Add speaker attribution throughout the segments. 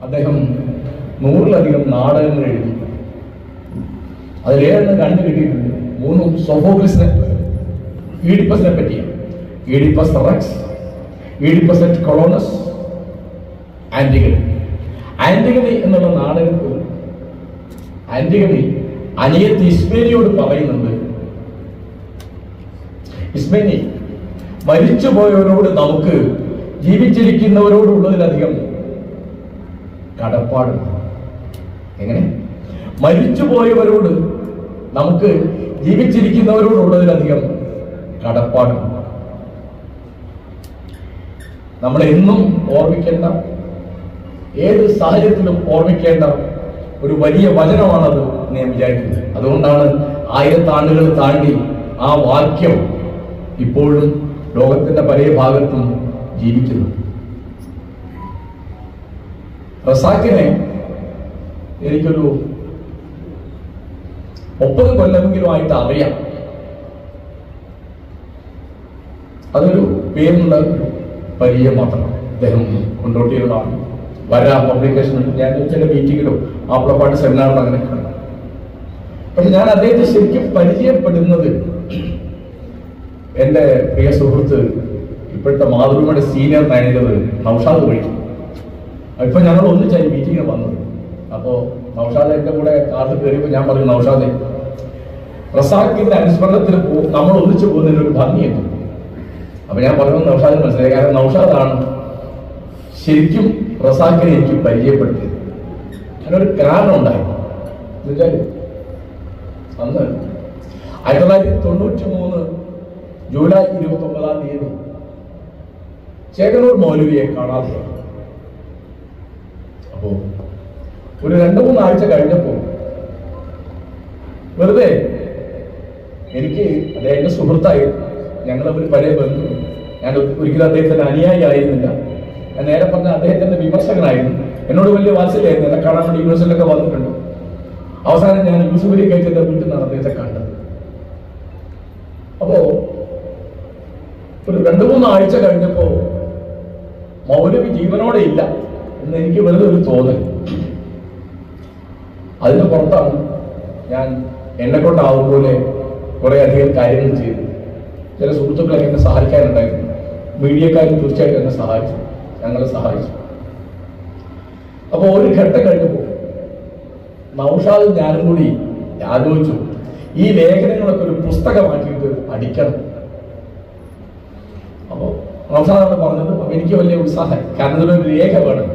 Speaker 1: അദ്ദേഹം നൂറിലധികം നാടകങ്ങൾ എഴുതി അതിലേറെണ്ണം കണ്ടു കിട്ടിയിട്ടുണ്ട് മൂന്നും സൊഫോക്ലിസിനെ ഈഡിപ്പസിനെ പറ്റിയാണ് Oedipus Rex Oedipus at Colonus Antigone Antigone എന്നുള്ള നാടകത്തിൽ ആന്റിഗണി അനിയത്തി ഇസ്മേനിയോട് പറയുന്നുണ്ട് ഇസ്മേനി മരിച്ചുപോയവരോട് നമുക്ക് ജീവിച്ചിരിക്കുന്നവരോടുള്ളതിലധികം കടപ്പാടുണ്ട് എങ്ങനെ മരിച്ചുപോയവരോട് നമുക്ക് ജീവിച്ചിരിക്കുന്നവരോടുള്ളതിലധികം കടപ്പാടുണ്ട് നമ്മൾ എന്നും ഓർമ്മിക്കേണ്ട ഏത് സാഹചര്യത്തിലും ഓർമ്മിക്കേണ്ട ഒരു വലിയ വചനമാണത് എന്ന് ഞാൻ വിചാരിക്കുന്നത് അതുകൊണ്ടാണ് ആയിരത്താണ്ടുകൾ താണ്ടി ആ വാക്യം ഇപ്പോഴും ലോകത്തിന്റെ പല ഭാഗത്തും ജീവിക്കുന്നു റസാക്കിനെ എനിക്കൊരു മുപ്പത് കൊല്ലമെങ്കിലും ആയിട്ട് അറിയാം അതൊരു പേരുള്ള ഒരു പരിചയം മാത്രമാണ് അദ്ദേഹം കൊണ്ടോട്ടിയിലുള്ളതാണ് വര പബ്ലിക്കേഷൻ ഞാൻ ചില മീറ്റിങ്ങിലോ ആപ്പിളപ്പാട്ട് സെമിനാറിലോ അങ്ങനെ കണ്ടു പക്ഷെ ഞാൻ അദ്ദേഹത്തെ ശരിക്കും പരിചയപ്പെടുന്നത് എൻ്റെ പ്രിയ സുഹൃത്ത് ഇപ്പോഴത്തെ മാതൃഭൂമിയുടെ സീനിയർ മാനേജർ നൗഷാദ് വഴി ഇപ്പൊ ഞങ്ങൾ ഒന്നിച്ചായി മീറ്റിങ്ങിന് വന്നത് അപ്പോ നൗഷാദ് എന്റെ കൂടെ കാറിൽ കയറിയപ്പോൾ ഞാൻ പറഞ്ഞു നൗഷാദെ റസാഖിന്റെ അനുസ്മരണത്തിന് പോ- നമ്മൾ ഒന്നിച്ചു പോകുന്നതിന് ഒരു ഭംഗിയുണ്ട് അപ്പൊ ഞാൻ പറഞ്ഞു നൗഷാദിന് മനസ്സിലായി കാരണം നൗഷാദാണ് ശരിക്കും റസാഖിനെ എനിക്ക് പരിചയപ്പെടുത്തിയത് അതിനൊരു കാരണം ഉണ്ടായിരുന്നു എന്നുവെച്ചാല് അന്ന് ആയിരത്തി തൊള്ളായിരത്തി തൊണ്ണൂറ്റി മൂന്ന് ജൂലൈ ഇരുപത്തി ഒമ്പതാം തീയതി ചേകനൂർ മൗലവിയെ കാണാതെയായി അപ്പോ ഒരു രണ്ടു മൂന്ന് ആഴ്ച കഴിഞ്ഞപ്പോ വെറുതെ എനിക്ക് അദ്ദേഹത്തിന്റെ സുഹൃത്തായി ഞങ്ങൾ ഒരു പഴയ ബന്ധു ഞാൻ ഒരിക്കലും അദ്ദേഹത്തിന്റെ അനുയായി ആയിരുന്നില്ല ഞാൻ നേരെ പറഞ്ഞ അദ്ദേഹത്തിന്റെ വിമർശകനായിരുന്നു എന്നോട് വലിയ വാത്സല്യമായിരുന്നു എന്നെ കാണാൻ വേണ്ടി യൂണിവേഴ്സിറ്റിയിലൊക്കെ വന്നിട്ടുണ്ട് അവസാനം ഞാൻ യൂസുഫലി കഴിച്ചെന്റെ വീട്ടിൽ നിന്നാണ് അദ്ദേഹത്തെ കണ്ടത് അപ്പോ ഒരു രണ്ടു മൂന്ന് ആഴ്ച കഴിഞ്ഞപ്പോ മൗലവി ജീവനോടെ ഇല്ല എന്ന് എനിക്ക് വെറുതെ ഒരു തോന്നൽ അതിന് പുറത്താണ് ഞാൻ എന്നെ കൊണ്ടാവും പോലെ കുറെ അധികം കാര്യങ്ങൾ ചെയ്തു ചില സുഹൃത്തുക്കളൊക്കെ എന്നെ സഹായിക്കാനുണ്ടായിരുന്നു മീഡിയക്കാരും തീർച്ചയായിട്ടും എന്നെ സഹായിച്ചു ഞങ്ങളെ സഹായിച്ചു അപ്പോൾ ഒരു ഘട്ടം കഴിഞ്ഞപ്പോൾ നൗഷാദും ഞാനും കൂടി ആലോചിച്ചു ഈ ലേഖനങ്ങളൊക്കെ ഒരു പുസ്തകമാക്കിയിട്ട് അടിക്കണം അപ്പോ നൗഷാദാണ് പറഞ്ഞത് അപ്പൊ എനിക്ക് വലിയ ഉത്സാഹം കാരണം ഇതിനൊരു രേഖ വേണം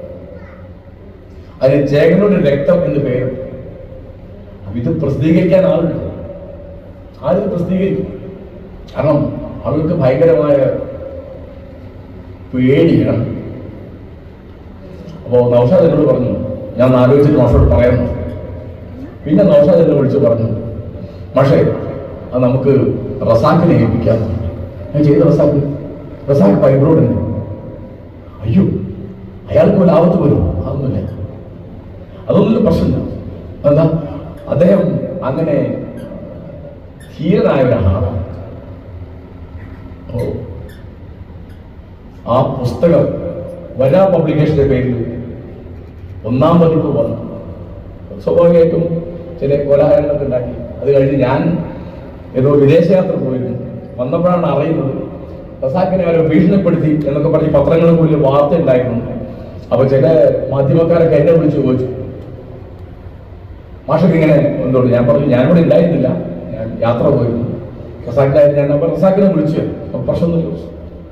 Speaker 1: അതിന് ജേകനോട് രക്തം എന്ന് പേര് അപ്പൊ ഇത് പ്രസിദ്ധീകരിക്കാൻ ആളുണ്ട് ആരും പ്രസിദ്ധീകരിക്കും കാരണം അവർക്ക് ഭയങ്കരമായ പേടിയാണ് അപ്പോ നൗഷാദ് എന്നോട് പറഞ്ഞു ഞാൻ ആലോചിച്ചിട്ട് മാഷോട് പറയാമെന്ന് പിന്നെ നൗഷാദ് എന്നെ വിളിച്ച് പറഞ്ഞു മാഷേ അത് നമുക്ക് റസാഖിനെ ഏൽപ്പിക്കാം ഞാൻ ചെയ്ത റസാഖ് റസാഖ് ഫൈബ്രോഡ് തന്നെ അയ്യോ അയാൾക്ക് ഒരു ആപത്ത് വരും അതൊന്നുമില്ല അതൊന്നും പ്രശ്നമില്ല എന്താ അദ്ദേഹം അങ്ങനെ ധീരനായ ഒരാളാണ് ഓ ആ പുസ്തകം വരാ പബ്ലിക്കേഷന്റെ പേരിൽ ഒന്നാം പതിപ്പ് വന്നു സ്വാഭാവികമായിട്ടും ചില കോലാഹലങ്ങളൊക്കെ ഉണ്ടാക്കി അത് കഴിഞ്ഞ് ഞാൻ ഏതോ വിദേശയാത്ര പോയിരുന്നു വന്നപ്പോഴാണ് അറിയുന്നത് റസാഖിനെ അവരെ ഭീഷണിപ്പെടുത്തി എന്നൊക്കെ പറഞ്ഞ് പത്രങ്ങളിൽ കൂടി വാർത്ത ഉണ്ടായിരുന്നു അപ്പൊ ചില മാധ്യമക്കാരൊക്കെ എന്നെ വിളിച്ച് ചോദിച്ചു മാഷക്ക് ഇങ്ങനെ എന്തോട് ഞാൻ പറഞ്ഞു ഞാനിവിടെ ഉണ്ടായിരുന്നില്ല ഞാൻ യാത്ര പോയിരുന്നു റസാഖിനായിരുന്നു ഞാൻ അപ്പൊ റസാഖിനെ വിളിച്ചു അപ്പൊ പ്രശ്നമൊന്നുമില്ല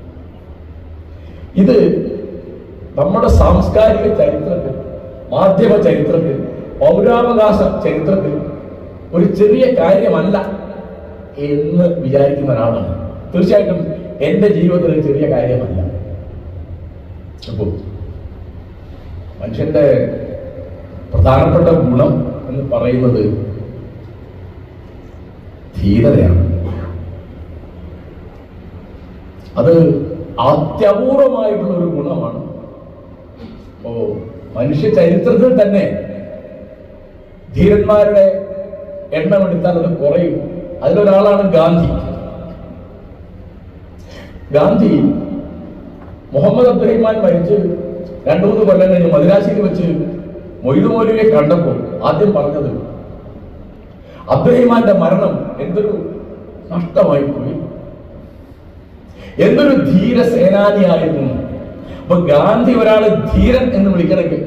Speaker 1: ഇത് നമ്മുടെ സാംസ്കാരിക ചരിത്രത്തിൽ മാധ്യമ ചരിത്രത്തിൽ പൗരാവകാശ ചരിത്രത്തിൽ ഒരു ചെറിയ കാര്യമല്ല എന്ന് വിചാരിക്കുന്ന ഒരാളാണ് തീർച്ചയായിട്ടും എന്റെ ജീവിതത്തിൽ ഒരു ചെറിയ കാര്യമല്ല അപ്പോ മനുഷ്യന്റെ പ്രധാനപ്പെട്ട ഗുണം എന്ന് പറയുന്നത് ധീരതയാണ് അത് അത്യപൂർവമായിട്ടുള്ള ഒരു ഗുണമാണ് ഓ മനുഷ്യ ചരിത്രത്തിൽ തന്നെ ധീരന്മാരുടെ എണ്ണം എടുത്താൽ അത് കുറയും അതിലൊരാളാണ് ഗാന്ധി ഗാന്ധി മുഹമ്മദ് അബ്ദുറഹിമാൻ മരിച്ച് രണ്ടു മൂന്ന് കൊല്ലം കഴിഞ്ഞ് മദിരാശിയിൽ വെച്ച് മൊയ്തു മൗലവിയെ കണ്ടപ്പോൾ ആദ്യം പറഞ്ഞത് അബ്ദുറഹിമാന്റെ മരണം എന്തൊരു നഷ്ടമായി പോയി എന്തൊരു ധീര സേനാനിയായിരുന്നു അപ്പൊ ഗാന്ധി ഒരാളെ ധീരൻ എന്ന് വിളിക്കണമെങ്കിൽ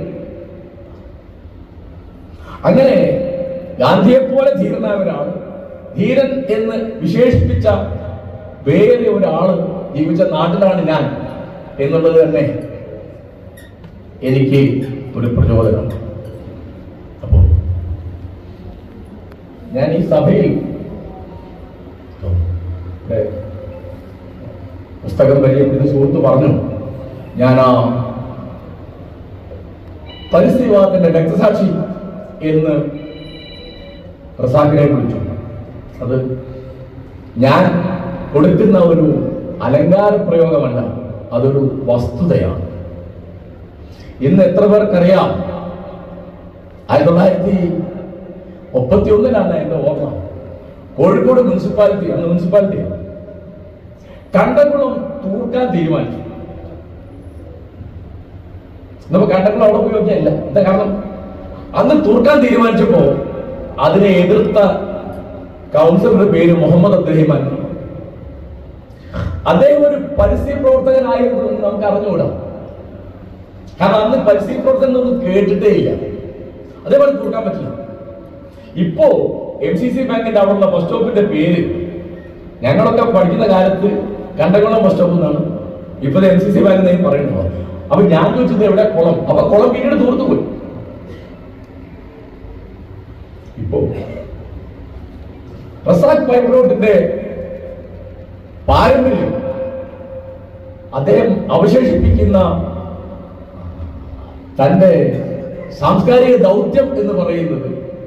Speaker 1: അങ്ങനെ ഗാന്ധിയെ പോലെ ധീരനായ ഒരാൾ ധീരൻ എന്ന് വിശേഷിപ്പിച്ച വേറെ ഒരാള് ജീവിച്ച നാട്ടിലാണ് ഞാൻ എന്നുള്ളത് തന്നെ എനിക്ക് ഒരു പ്രചോദനം അപ്പോ ഞാൻ ഈ സഭയിൽ ഇവിടെ പുസ്തകം പരിചയപ്പെടുന്ന സുഹൃത്ത് പറഞ്ഞു ഞാൻ ആ പരിസ്ഥിതിവാദത്തിന്റെ രക്തസാക്ഷി എന്ന് പ്രസാദിനെ വിളിച്ചു അത് ഞാൻ കൊടുക്കുന്ന ഒരു അലങ്കാര പ്രയോഗമല്ല അതൊരു വസ്തുതയാണ് ഇന്ന് എത്ര പേർക്കറിയാം ആയിരത്തി തൊള്ളായിരത്തി മുപ്പത്തി ഒന്നിലാണ് എന്റെ ഓർമ്മ കോഴിക്കോട് മുനിസിപ്പാലിറ്റി അന്ന് മുനിസിപ്പാലിറ്റി കണ്ടകുളം തൂർക്കാൻ തീരുമാനിച്ചു നമുക്ക് കണ്ടകുളം അവിടെ ഉപയോഗിക്കാനില്ല എന്താ കാരണം അന്ന് തൂർക്കാൻ തീരുമാനിച്ചപ്പോ അതിനെ എതിർത്ത കൗൺസിലറുടെ പേര് മുഹമ്മദ് അബ്ദുറഹിമാൻ അദ്ദേഹം ഒരു പരിസ്ഥിതി പ്രവർത്തകനായിരുന്നു എന്ന് നമുക്ക് അറിഞ്ഞുകൂടാ കാരണം അന്ന് പരിസ്ഥിതി പ്രവർത്തനം ഒന്നും കേട്ടിട്ടേ ഇല്ല അതേപോലെ തൂർക്കാൻ പറ്റില്ല ഇപ്പോ എം സി സി ബാങ്കിന്റെ അവിടെയുള്ള ബസ് സ്റ്റോപ്പിന്റെ പേര് ഞങ്ങളൊക്കെ പഠിക്കുന്ന കാലത്ത് കണ്ടകുളം ബസ് സ്റ്റോപ്പ് എന്നാണ് ഇപ്പൊ എം സി സി ബാങ്ക് എന്ന് പറയുന്നത് അപ്പൊ ഞാൻ ചോദിച്ചത് എവിടെ കുളം അപ്പൊ കുളം പിന്നീട് തൂർത്തു പോയി ഇപ്പോ പ്രസാദ് പൈബ്രോട്ടിന്റെ പാരമ്പര്യം അദ്ദേഹം അവശേഷിപ്പിക്കുന്ന തന്റെ സാംസ്കാരിക ദൗത്യം എന്ന് പറയുന്നത്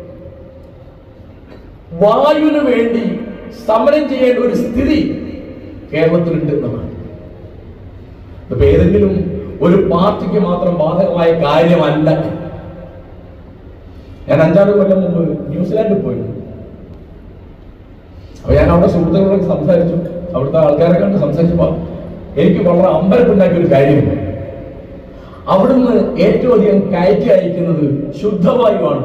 Speaker 1: വായുവിന് വേണ്ടി സമരം ചെയ്യേണ്ട ഒരു സ്ഥിതി കേരളത്തിലുണ്ട് എന്നാണ് ഇപ്പൊ ഏതെങ്കിലും ഒരു പാർട്ടിക്ക് മാത്രം ബാധകമായ കാര്യമല്ല ഞാൻ അഞ്ചാറ് കൊല്ലം മുമ്പ് ന്യൂസിലാൻഡിൽ പോയിരുന്നു അപ്പൊ ഞാൻ അവിടെ സുഹൃത്തുക്കളോട് സംസാരിച്ചു അവിടുത്തെ ആൾക്കാരെ കണ്ട് സംസാരിച്ചപ്പോ എനിക്ക് വളരെ അമ്പരപ്പുണ്ടാക്കിയ ഒരു കാര്യമുണ്ട് അവിടുന്ന് ഏറ്റവും അധികം കയറ്റി അയക്കുന്നത് ശുദ്ധവായുവാണ്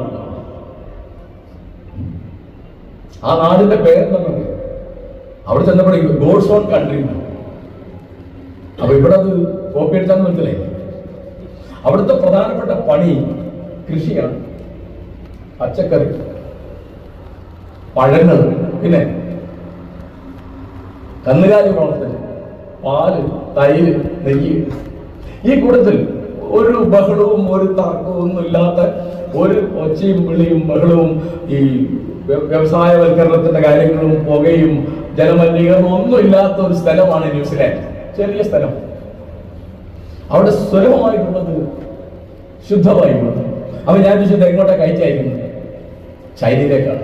Speaker 1: ആ നാടിന്റെ പേരെന്താണ് അവിടെ ചെന്നപ്പോഴേക്കും ഗോഡ്സ് ഓൺ കൺട്രി അപ്പൊ ഇവിടെ അത് കോപ്പി എടുത്താന്ന് മനസ്സിലായി അവിടുത്തെ പ്രധാനപ്പെട്ട പണി കൃഷിയാണ് പച്ചക്കറി പഴങ്ങൾ പിന്നെ കന്നുകാലി വളർത്തൽ പാല് തൈര് നെയ്യ് ഈ കൂട്ടത്തിൽ ഒരു ബഹളവും ഒരു തർക്കവും ഒന്നും ഇല്ലാത്ത ഒരു ഒച്ചയും വിളിയും ബഹളവും ഈ വ്യ- വ്യവസായവൽക്കരണത്തിന്റെ കാര്യങ്ങളും പുകയും ജലമലിനീകരണവും ഒന്നും ഇല്ലാത്ത ഒരു സ്ഥലമാണ് ന്യൂസിലാൻഡ് ചെറിയ സ്ഥലം അവിടെ സുലഭമായിട്ടുള്ളത് ശുദ്ധമായിട്ടുള്ളത് അപ്പൊ ഞാൻ ചോദിച്ചത് എങ്ങോട്ടാ കയറ്റി അയക്കുന്നത് ചൈനയിലേക്കാണ്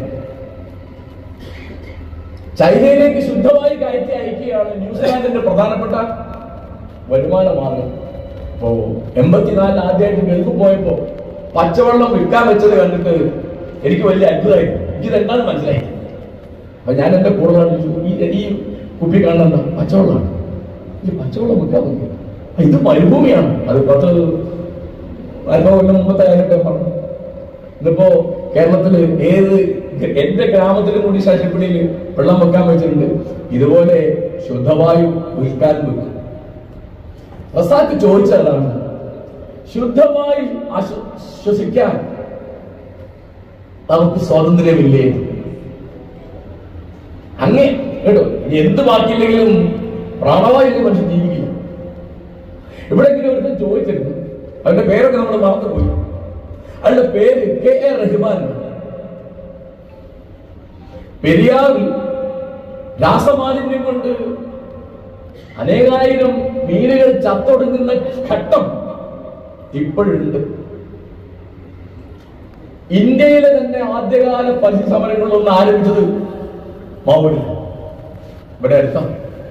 Speaker 1: ചൈനയിലേക്ക് ശുദ്ധമായി കയറ്റി അയക്കുകയാണ് ന്യൂസിലാൻഡിന്റെ പ്രധാനപ്പെട്ട വരുമാന മാർഗം അപ്പോ എൺപത്തിനാലിൽ ആദ്യമായിട്ട് ഗൾഫ് പോയപ്പോ പച്ചവെള്ളം വിൽക്കാൻ വെച്ചത് കണ്ടിട്ട് എനിക്ക് വലിയ അത്ഭുതമായിരുന്നു എനിക്കിത് എന്താണ് മനസ്സിലായി അപ്പൊ ഞാൻ എന്റെ കൂടെ ഈ ഈ കുപ്പി കാണുന്ന പച്ചവെള്ളമാണ് ഈ പച്ചവെള്ളം വിൽക്കാൻ പറ്റും ഇത് മരുഭൂമിയാണ് അത് പത്ത് നാൽപ്പത് കൊല്ലം മുമ്പത്തെ കാര്യമൊക്കെ പറഞ്ഞു ഇന്നിപ്പോ കേരളത്തില് ഏത് എന്റെ ഗ്രാമത്തിലും കൂടി ശാശിപ്പടിയിൽ വെള്ളം വെക്കാൻ വെച്ചിട്ടുണ്ട് ഇതുപോലെ ശുദ്ധവായു വിൽക്കാൻ വെക്കും റസാക്ക് ചോദിച്ചതാണ് ശുദ്ധമായി ആശ്വ- ശ്വസിക്കാൻ നമുക്ക് സ്വാതന്ത്ര്യമില്ലേ അങ്ങേ കേട്ടോ ഇനി എന്ത് ബാക്കിയില്ലെങ്കിലും പ്രാണവായു മനുഷ്യൻ ജീവിക്കില്ല ഇവിടെങ്കിലും ഒരുത്തൻ ചോദിച്ചിരുന്നു അവന്റെ പേരൊക്കെ നമ്മൾ മറന്നുപോയി അയാളുടെ പേര് കെ എ റഹ്മാൻ പെരിയാറിൽ രാസമാലിന്യം കൊണ്ട് അനേകായിരം മീനുകൾ ചത്തൊടുങ്ങുന്ന ഘട്ടം ഇപ്പോഴുണ്ട് ഇന്ത്യയിലെ തന്നെ ആദ്യകാല പരിസ്ഥിതി സമരങ്ങളൊന്ന് ആരംഭിച്ചത് മാവൂരിൽ ഇവിടെ അടുത്താണ്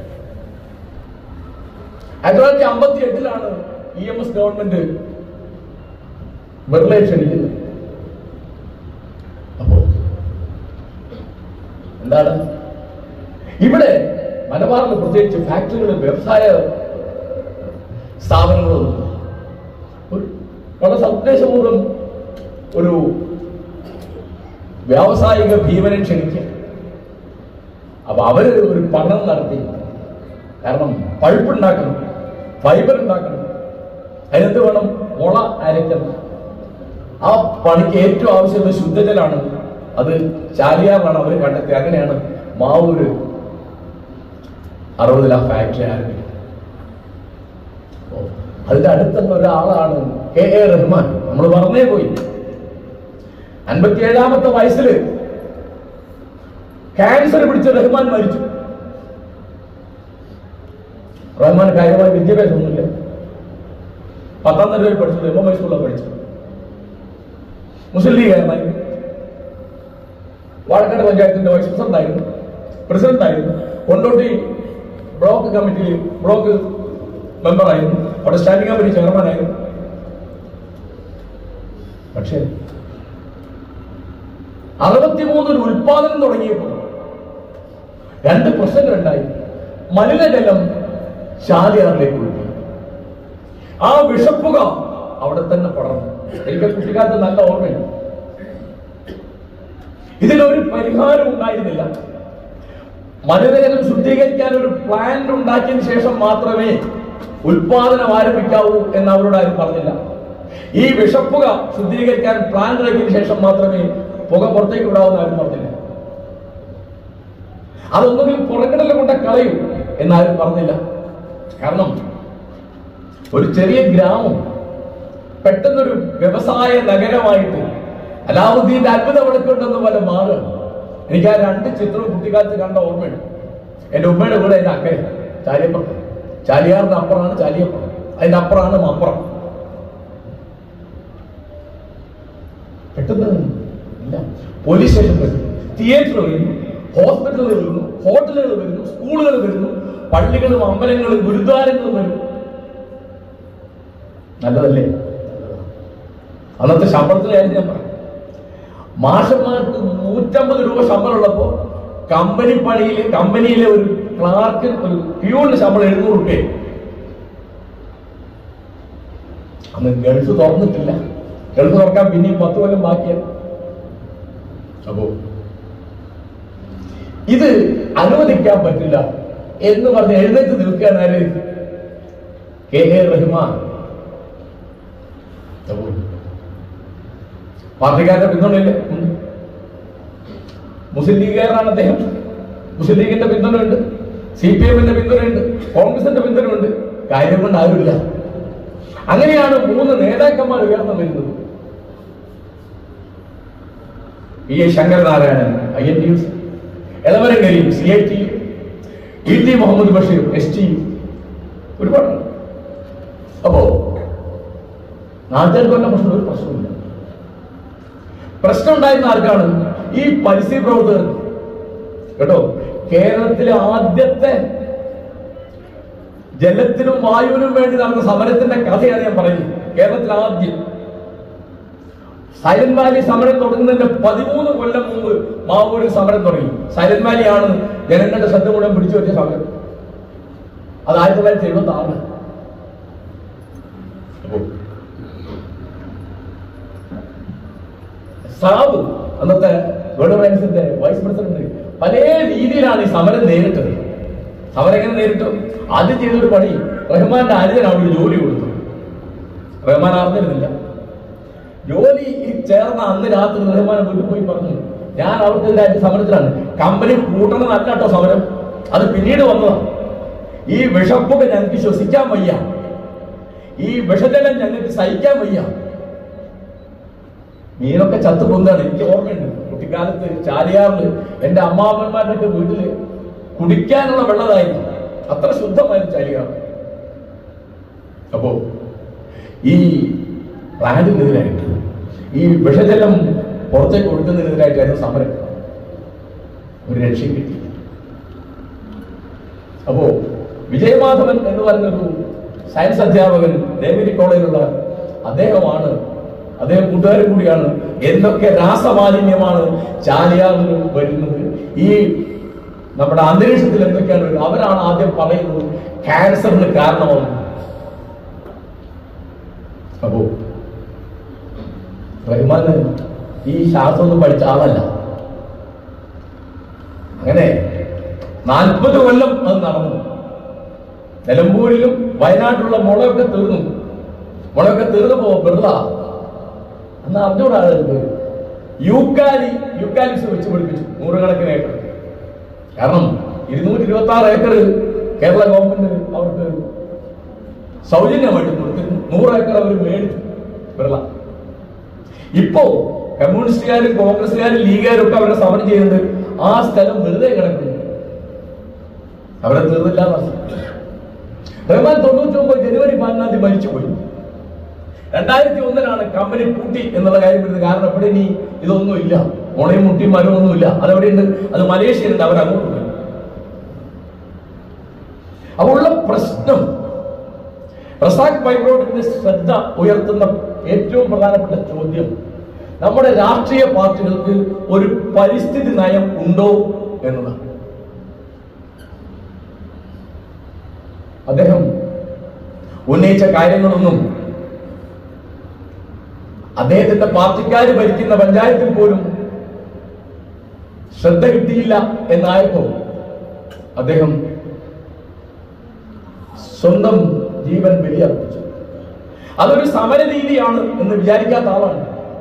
Speaker 1: ആയിരത്തി തൊള്ളായിരത്തി അമ്പത്തി എട്ടിലാണ് ഇ എം എസ് ഗവൺമെന്റ് ബിർളയെ ക്ഷണിക്കുന്നത് അപ്പോ എന്താണ് ഇവിടെ മലബാറിൽ പ്രത്യേകിച്ച് ഫാക്ടറികളും വ്യവസായ സ്ഥാപനങ്ങളൊന്നും വളരെ സന്ദേശപൂർവ്വം ഒരു വ്യാവസായിക ഭീമനെ ക്ഷണിക്കുക അപ്പൊ അവര് ഒരു പഠനം നടത്തി കാരണം പഴുപ്പ് ഉണ്ടാക്കണം ഫൈബർ ഉണ്ടാക്കണം അതിനെന്ത് വേണം മുള അരയ്ക്കണം ആ പണിക്ക് ഏറ്റവും ആവശ്യമുള്ള ശുദ്ധജലാണ് അത് ചാലിയാറാണ് അവർ കണ്ടെത്തി അങ്ങനെയാണ് മാവൂര് അറുപതിൽ ആ ഫാക്ടറി ആരംഭിക്കുന്നത് ഓ, അതിന്റെ അടുത്തുള്ള ഒരാളാണ് കെ എ റഹ്മാൻ നമ്മൾ പറഞ്ഞേ പോയി അൻപത്തിയേഴാമത്തെ വയസ്സിൽ ക്യാൻസർ പിടിച്ച റഹ്മാൻ മരിച്ചു റഹ്മാൻ കാര്യമായ വിദ്യാഭ്യാസമൊന്നുമില്ല പത്താം തരം വരെ പഠിച്ചത് എം എം ഹൈസ്കൂളിലാണ് പഠിച്ചത് മുസ്ലിം ലീഗായിരുന്നു വാഴക്കാട് പഞ്ചായത്തിന്റെ വൈസ് പ്രസിഡന്റ് ആയിരുന്നു പ്രസിഡന്റ് ആയിരുന്നു കൊണ്ടോട്ടി ബ്ലോക്ക് കമ്മിറ്റിയിൽ ബ്ലോക്ക് മെമ്പറായിരുന്നു അവിടെ സ്റ്റാൻഡിംഗ് കമ്മിറ്റി ചെയർമാനായിരുന്നു പക്ഷേ അറുപത്തിമൂന്നിൽ ഉൽപാദനം തുടങ്ങിയപ്പോൾ രണ്ട് പ്രശ്നങ്ങളുണ്ടായി മലിനജലം ശാലിയാറിലേക്ക് ഒഴുകി ആ വിഷപ്പുക അവിടെ തന്നെ പടർന്നു എനിക്ക് കുട്ടിക്കാലത്ത് നല്ല ഓർമ്മയുണ്ട് ഇതിനൊരു പരിഹാരം ഉണ്ടായിരുന്നില്ല മലിനജലം ശുദ്ധീകരിക്കാൻ ഒരു പ്ലാന്റ് ഉണ്ടാക്കിയതിനു ശേഷം മാത്രമേ ഉൽപാദനം ആരംഭിക്കാവൂ എന്ന് അവരോട് ആരും പറഞ്ഞില്ല ഈ വിഷപ്പുക ശുദ്ധീകരിക്കാൻ പ്ലാന്റ് ഇറക്കിയതിനു ശേഷം മാത്രമേ പുക പുറത്തേക്ക് വിടാവൂന്ന് ആരും പറഞ്ഞില്ല അതൊന്നുകിൽ പുറകിടൽ കൊണ്ട് കളയൂ എന്നാരും പറഞ്ഞില്ല കാരണം ഒരു ചെറിയ ഗ്രാമം പെട്ടെന്നൊരു വ്യവസായ നഗരമായിട്ട് അലാവുദ്ദീന്റെ അത്ഭുത വിളക്കുണ്ടെന്ന പോലെ മാറുക എനിക്ക് ആ രണ്ട് ചിത്രവും കുട്ടിക്കാലത്ത് കണ്ട ഓർമ്മയുണ്ട് എന്റെ ഉമ്മയുടെ കൂടെ അതിന്റെ അക്കരെ ചാലിയപ്പുറം ചാലിയാറിന്റെ അപ്പുറമാണ് ചാലിയപ്പുറം അതിന്റെ അപ്പുറമാണ് മപ്പുറം പെട്ടെന്ന് ഇല്ല പോലീസ് സ്റ്റേഷൻ വരുന്നു തിയേറ്റർ വരുന്നു ഹോസ്പിറ്റലുകൾ വരുന്നു ഹോട്ടലുകൾ വരുന്നു സ്കൂളുകൾ വരുന്നു പള്ളികളും അമ്പലങ്ങളും ഗുരുദ്വാരങ്ങളും വരുന്നു നല്ലതല്ലേ അന്നത്തെ ശമ്പളത്തിലെ കാര്യം ഞാൻ പറയാം മാഷന്മാർക്ക് നൂറ്റമ്പത് രൂപ ശമ്പളം ഉള്ളപ്പോ കമ്പനി പണിയിലെ കമ്പനിയിലെ ഒരു ക്ലാർക്ക് ഒരു പ്യൂണിന് ശമ്പളം എഴുന്നൂറ് രൂപ അന്ന് ഗൾഫ് തുറന്നിട്ടില്ല ഗൾഫ് തുറക്കാൻ പിന്നെയും പത്ത് കൊല്ലം ബാക്കിയാണ് അപ്പോ ഇത് അനുവദിക്കാൻ പറ്റില്ല എന്ന് പറഞ്ഞ് എഴുന്നേറ്റ് നിൽക്കാൻ ആര് കെ എ റഹ്മാൻ അപ്പോ പാർട്ടിക്കാരുടെ പിന്തുണയില്ലേ ഉണ്ട്. മുസ്ലിം ലീഗുകാരനാണ് അദ്ദേഹം മുസ്ലിം ലീഗിന്റെ പിന്തുണയുണ്ട് സി പി എമ്മിന്റെ പിന്തുണയുണ്ട് കോൺഗ്രസിന്റെ പിന്തുണയുണ്ട് കാര്യം കൊണ്ട് ആരുമില്ല അങ്ങനെയാണ് മൂന്ന് നേതാക്കന്മാർ ഉയർന്നു വരുന്നത് P A Sankaranarayanan I N T U Elamaram Kareem C I T E T Muhammad Basheer S T U ഒരുപാട് അപ്പോ നാട്ടുകാർക്ക് വല്ല പ്രശ്നം ഒരു പ്രശ്നമില്ല പ്രശ്നം ഉണ്ടായിരുന്ന ആർക്കാണ് ഈ പരിസ്ഥിതി പ്രവർത്തകർ കേട്ടോ കേരളത്തിലെ ആദ്യത്തെ ജലത്തിനും വായുവിനും വേണ്ടി നടന്ന സമരത്തിന്റെ കഥയാണ് ഞാൻ പറയുന്നത് കേരളത്തിൽ ആദ്യം സൈലന്റ് വാലി സമരം തുടങ്ങുന്നതിന്റെ പതിമൂന്ന് കൊല്ലം മുമ്പ് മാവൂരിൽ സമരം തുടങ്ങി സൈലന്റ് വാലിയാണ് ജനങ്ങളുടെ ശ്രദ്ധ മുഴുവൻ പിടിച്ചു വെച്ച സമരം അത് ആയിരത്തി തൊള്ളായിരത്തി എഴുപത്തി ആറ് അപ്പോ സാബ് അന്നത്തെ വേൾഡ് റൈൻസിന്റെ വൈസ് പ്രസിഡന്റ് പല രീതിയിലാണ് ഈ സമരം നേരിട്ടത് സമരം എങ്ങനെ നേരിട്ടു ആദ്യം ചെയ്തൊരു പണി റഹ്മാന്റെ അനുജൻ അവിടെ ഒരു ജോലി കൊടുത്തു റഹ്മാൻ അറിഞ്ഞിരുന്നില്ല ജോലി ഈ ചേർന്ന അന്ന് രാത്രി റഹ്മാൻ വീട്ടിൽ പോയി പറഞ്ഞു ഞാൻ അവർക്കെതിരായിട്ട് സമരത്തിലാണ് കമ്പനി കൂട്ടണമെന്നല്ല കേട്ടോ സമരം അത് പിന്നീട് വന്നതാണ് ഈ വിഷപ്പൊക്കെ ഞങ്ങൾക്ക് ശ്വസിക്കാൻ വയ്യ ഈ വിഷജലം ഞങ്ങൾക്ക് സഹിക്കാൻ വയ്യ മീനൊക്കെ ചത്തു പൊന്താണ് എനിക്ക് ഓർമ്മയുണ്ട് കുട്ടിക്കാലത്ത് ചാലിയാറില് എന്റെ അമ്മാവന്മാരുടെ ഒക്കെ വീട്ടില് കുടിക്കാനുള്ള വെള്ളമായിരുന്നു അത്ര ശുദ്ധമായിരുന്നു ചാലിയാർ അപ്പോ ഈ പ്ലാന്റിനെതിരായിട്ട് ഈ വിഷജലം പുറത്തേക്ക് കൊടുക്കുന്നതിനെതിരായിട്ടായിരുന്നു സമരം ഒരു രക്ഷയും കിട്ടിയില്ല അപ്പോ വിജയമാധവൻ എന്ന് പറയുന്നൊരു സയൻസ് അധ്യാപകൻ ദേവഗിരി കോളേജിലുള്ള അദ്ദേഹമാണ് അദ്ദേഹം കൂട്ടുകാരും കൂടിയാണ് എന്തൊക്കെ രാസമാലിന്യമാണ് ചാലിയാറിൽ വരുന്നത് ഈ നമ്മുടെ അന്തരീക്ഷത്തിൽ എന്തൊക്കെയാണ് വരുന്നത് അവരാണ് ആദ്യം പറയുന്നത് ക്യാൻസറിന് കാരണമാണ് അപ്പോ റഹ്മാൻ ഈ ശാസ്ത്രം ഒന്നും പഠിച്ച ആളല്ല അങ്ങനെ നാൽപ്പത് കൊല്ലം അത് നടന്നു നിലമ്പൂരിലും വയനാട്ടിലുള്ള മുളയൊക്കെ തീർന്നു മുളയൊക്കെ തീർന്നപ്പോ ബിർള അന്ന് അറിഞ്ഞൂടാ ആളുകൾക്ക് യൂക്കാലി യൂക്കാലിസ് വെച്ച് പിടിപ്പിച്ചു നൂറുകണക്കിന് ഏക്കർ കാരണം ഇരുന്നൂറ്റി ഇരുപത്തി ആറ് ഏക്കർ കേരള ഗവൺമെന്റ് അവർക്ക് സൗജന്യമായിട്ട് കൊടുത്തിരുന്നു നൂറ് ഏക്കർ അവർ മേടിച്ചു ബിർള ഇപ്പോ കമ്മ്യൂണിസ്റ്റുകാരും കോൺഗ്രസ്സുകാരും ലീഗുകാരും ഒക്കെ അവരെ സമരം ചെയ്യുന്നത് ആ സ്ഥലം വെറുതെ കിടക്കുന്നു അവരെ തീർന്നില്ല റഹ്മാൻ തൊണ്ണൂറ്റി ഒമ്പത് ജനുവരി പതിനാം തീയതി മരിച്ചുപോയി രണ്ടായിരത്തി ഒന്നിനാണ് കമ്പനി പൂട്ടി എന്നുള്ള കാര്യം വരുന്നത് കാരണം എവിടെ ഇനി ഇതൊന്നും ഇല്ല മുളയും മുട്ടിയും മരവും ഒന്നും ഇല്ല അതെവിടെയുണ്ട് അത് മലേഷ്യയിലുണ്ട് അവർ അങ്ങോട്ട് പോയി അപ്പോൾ ഉള്ള പ്രശ്നം റസാഖ് പൈബ്രോഡിന്റെ ശ്രദ്ധ ഉയർത്തുന്ന ഏറ്റവും പ്രധാനപ്പെട്ട ചോദ്യം നമ്മുടെ രാഷ്ട്രീയ പാർട്ടികൾക്ക് ഒരു പരിസ്ഥിതി നയം ഉണ്ടോ എന്നതാണ് അദ്ദേഹം ഉന്നയിച്ച കാര്യങ്ങളൊന്നും അദ്ദേഹത്തിന്റെ പാർട്ടിക്കാർ ഭരിക്കുന്ന പഞ്ചായത്തിൽ പോലും ശ്രദ്ധ കിട്ടിയില്ല എന്നായപ്പോ അദ്ദേഹം സ്വന്തം ജീവൻ ബലിയർപ്പിച്ചു അതൊരു സമര രീതിയാണ് എന്ന് വിചാരിക്കാത്ത ആളാണ്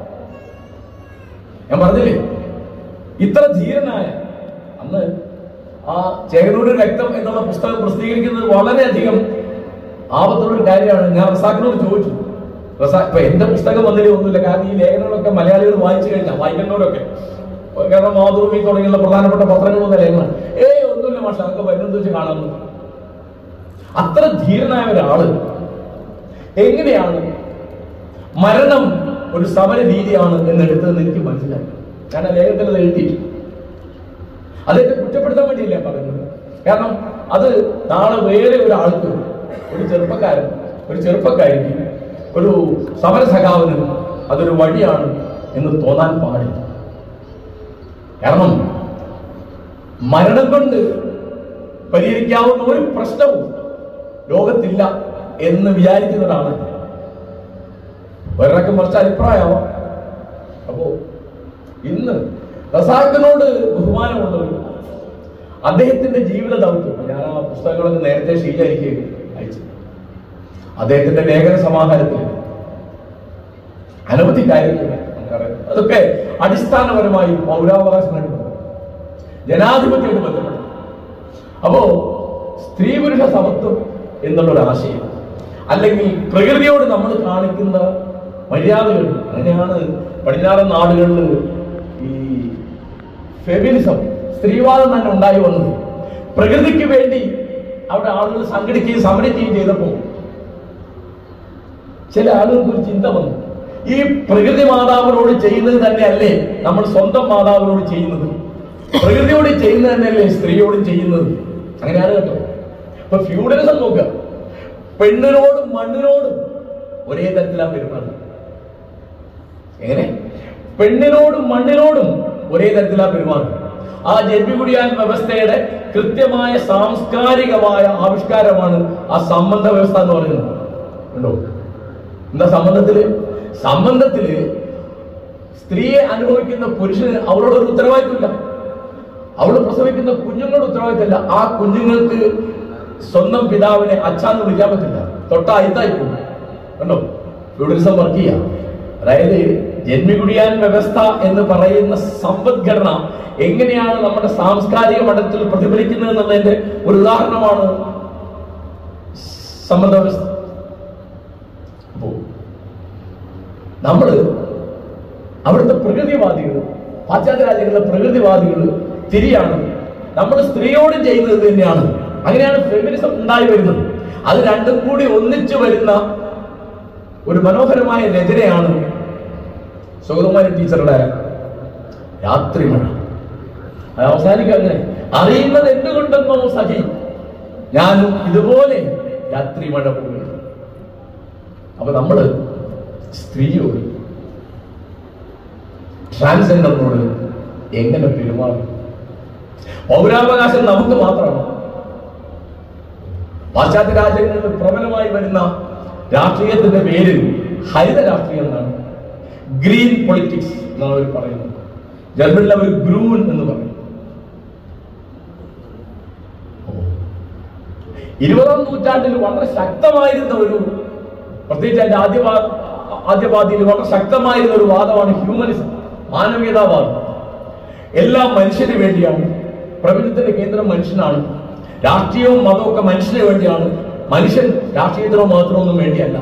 Speaker 1: ഞാൻ പറഞ്ഞില്ലേ ഇത്ര ധീരനായ അന്ന് ആ ചേകനൂര് രക്തം എന്നുള്ള പുസ്തകം പ്രസിദ്ധീകരിക്കുന്നത് വളരെയധികം ആപത്തുള്ള ഒരു കാര്യമാണ് ഞാൻ റസാഖിനോട് ചോദിച്ചു റസാഖ് ഇപ്പൊ എന്റെ പുസ്തകം വന്നതിൽ ഒന്നുമില്ല കാരണം ഈ ലേഖനങ്ങളൊക്കെ മലയാളികൾ വായിച്ചു കഴിഞ്ഞാൽ വായിക്കുന്നവരൊക്കെ കാരണം മാതൃഭൂമി തുടങ്ങിയുള്ള പ്രധാനപ്പെട്ട പത്രങ്ങളൊന്നും ലേഖനം ഏയ് ഒന്നുമില്ല മാഷ അതൊക്കെ വരുന്നത് വെച്ച് കാണാമെന്ന് അത്ര ധീരനായ ഒരാള് എങ്ങനെയാണ് മരണം ഒരു സമര രീതിയാണ് എന്ന് എടുത്തതെന്ന് എനിക്ക് മനസ്സിലായി ഞാൻ ആ ലേഖനത്തിൽ അത് എഴുതിയിട്ടുണ്ട് അദ്ദേഹത്തെ കുറ്റപ്പെടുത്താൻ വേണ്ടിയില്ല ഞാൻ പറയുന്നത് കാരണം അത് നാളെ വേറെ ഒരാൾക്ക് ഒരു ചെറുപ്പക്കാരൻ ഒരു ചെറുപ്പക്കാരിക്ക് ഒരു സമരസഖാവിന് അതൊരു വഴിയാണ് എന്ന് തോന്നാൻ പാടില്ല കാരണം മരണം കൊണ്ട് പരിഹരിക്കാവുന്ന ഒരു പ്രശ്നവും ലോകത്തില്ല എന്ന് വിചാരിക്കുന്നതാണ് ഒരാൾക്ക് മറിച്ച് അഭിപ്രായമാവാം അപ്പോ ഇന്ന് റസാഖിനോട് ബഹുമാനമുള്ളവർ അദ്ദേഹത്തിന്റെ ജീവിത ദൗത്യം ഞാൻ ആ പുസ്തകങ്ങളൊക്കെ നേരത്തെ ഷീലായിരിക്കെ അയച്ചു അദ്ദേഹത്തിന്റെ ലേഖന സമാഹാരത്തിൽ അനവധി കാര്യങ്ങൾ നമുക്കറിയാം അതൊക്കെ അടിസ്ഥാനപരമായി പൗരാവകാശമായിട്ട് ബന്ധപ്പെട്ട ജനാധിപത്യമായിട്ട് ബന്ധപ്പെട്ട അപ്പോ സ്ത്രീ പുരുഷ സമത്വം എന്നുള്ള ഒരു ആശയം അല്ലെങ്കിൽ പ്രകൃതിയോട് നമ്മൾ കാണിക്കുന്ന മര്യാദകൾ അങ്ങനെയാണ് പടിഞ്ഞാറൻ നാടുകളിൽ ഈ ഫെമിനിസം സ്ത്രീവാദം തന്നെ ഉണ്ടായി വന്നത് പ്രകൃതിക്ക് വേണ്ടി അവിടെ ആളുകൾ സംഘടിക്കുകയും സമരിക്കുകയും ചെയ്തപ്പോൾ ചില ആളുകൾക്ക് ഒരു ചിന്ത വന്നു ഈ പ്രകൃതി മാതാവിനോട് ചെയ്യുന്നത് തന്നെയല്ലേ നമ്മൾ സ്വന്തം മാതാവിനോട് ചെയ്യുന്നത് പ്രകൃതിയോട് ചെയ്യുന്നത് തന്നെയല്ലേ സ്ത്രീയോടും ചെയ്യുന്നത് അങ്ങനെയാണ് കേട്ടോ ഇപ്പൊ ഫ്യൂഡലിസം നോക്കുക പെണ്ണിനോടും മണ്ണിനോടും ഒരേ തരത്തിലാണ് പെരുമാറുന്നത് എങ്ങനെ പെണ്ണിനോടും മണ്ണിനോടും ഒരേ തരത്തിലാണ് പെരുമാറുന്നത് ആ ജന്മികുടിയാൻ വ്യവസ്ഥയുടെ കൃത്യമായ സാംസ്കാരികമായ ആവിഷ്കാരമാണ് ആ സംബന്ധ വ്യവസ്ഥ എന്ന് പറയുന്നത് ഉണ്ടോ എന്താ സംബന്ധത്തില് സംബന്ധത്തില് സ്ത്രീയെ അനുഭവിക്കുന്ന പുരുഷന് അവളോട് ഒരു ഉത്തരവാദിത്വമില്ല അവൾ പ്രസവിക്കുന്ന കുഞ്ഞുങ്ങളുടെ ഉത്തരവാദിത്തമില്ല ആ കുഞ്ഞുങ്ങൾക്ക് സ്വന്തം പിതാവിനെ അച്ഛാന്ന് വിളിക്കാൻ പറ്റില്ല തൊട്ട അയത്തായി പോകും കണ്ടോ ഫ്യൂഡലിസം വർക്ക് ചെയ്യാം അതായത് ജന്മികുടിയാൻ വ്യവസ്ഥ എന്ന് പറയുന്ന സമ്പദ്ഘടന എങ്ങനെയാണ് നമ്മുടെ സാംസ്കാരിക മണ്ഡലത്തിൽ പ്രതിഫലിക്കുന്നത് എന്നുള്ളതിന്റെ ഒരു ഉദാഹരണമാണ് സമ്മത വ്യവസ്ഥ അപ്പോ നമ്മള് അവിടുത്തെ പ്രകൃതിവാദികൾ പാശ്ചാത്യ രാജ്യങ്ങളിലെ പ്രകൃതിവാദികൾ തിരിയാണ് നമ്മൾ സ്ത്രീയോട് ചെയ്യുന്നത് തന്നെയാണ് അങ്ങനെയാണ് ഫെമിനിസം ഉണ്ടായി വരുന്നത് അത് രണ്ടും കൂടി ഒന്നിച്ചു വരുന്ന ഒരു മനോഹരമായ രചനയാണ് സുഗതകുമാരി ടീച്ചറുടെ രാത്രി മഴ അത് അവസാനിക്കുക അങ്ങനെ അറിയുന്നത് എന്തുകൊണ്ടെന്നോ സഖി ഞാനും ഇതുപോലെ രാത്രി മഴ പോകുന്നു അപ്പൊ നമ്മള് സ്ത്രീയോട് ട്രാൻസ്ജെൻഡറിനോട് എങ്ങനെ പെരുമാറും പൗരാവകാശം നമുക്ക് മാത്രമാണ് പാശ്ചാത്യ രാജ്യങ്ങളിൽ പ്രബലമായി വരുന്ന രാഷ്ട്രീയത്തിന്റെ പേര് ഹരിത രാഷ്ട്രീയം എന്നാണ് ഗ്രീൻ പൊളിറ്റിക്സ് എന്നാണ് അവർ പറയുന്നത് ജർമ്മനിൽ അവർ ഗ്രൂൻ എന്ന് പറയും ഇരുപതാം നൂറ്റാണ്ടിൽ വളരെ ശക്തമായിരുന്ന ഒരു പ്രത്യേകിച്ച് അതിന്റെ ആദ്യ ആദ്യപാതിയിൽ വളരെ ശക്തമായിരുന്ന ഒരു വാദമാണ് ഹ്യൂമനിസം മാനവീയതാവാദം എല്ലാം മനുഷ്യന് വേണ്ടിയാണ് പ്രപഞ്ചത്തിന്റെ കേന്ദ്രം മനുഷ്യനാണ് രാഷ്ട്രീയവും മതവും ഒക്കെ മനുഷ്യന് വേണ്ടിയാണ് മനുഷ്യൻ രാഷ്ട്രീയത്തിനോ മതത്തിനോ ഒന്നും വേണ്ടിയല്ല